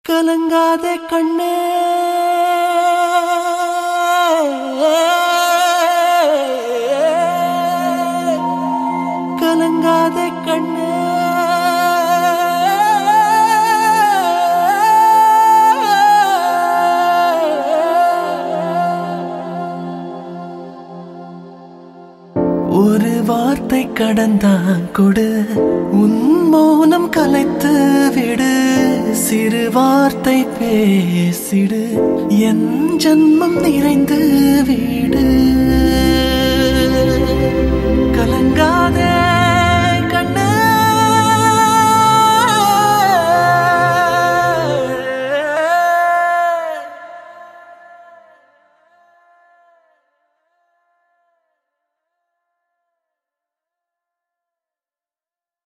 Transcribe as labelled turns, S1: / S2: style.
S1: கலங்காதே கண்ணே கலங்காதே கண்ணே ஒரு வார்த்தை கடந்தான் கொடு உன் மௌனம் கலைத்து விடு சிறு வார்த்தை பேசிடு என் ஜன்மம் நிறைந்து விடு கலங்கா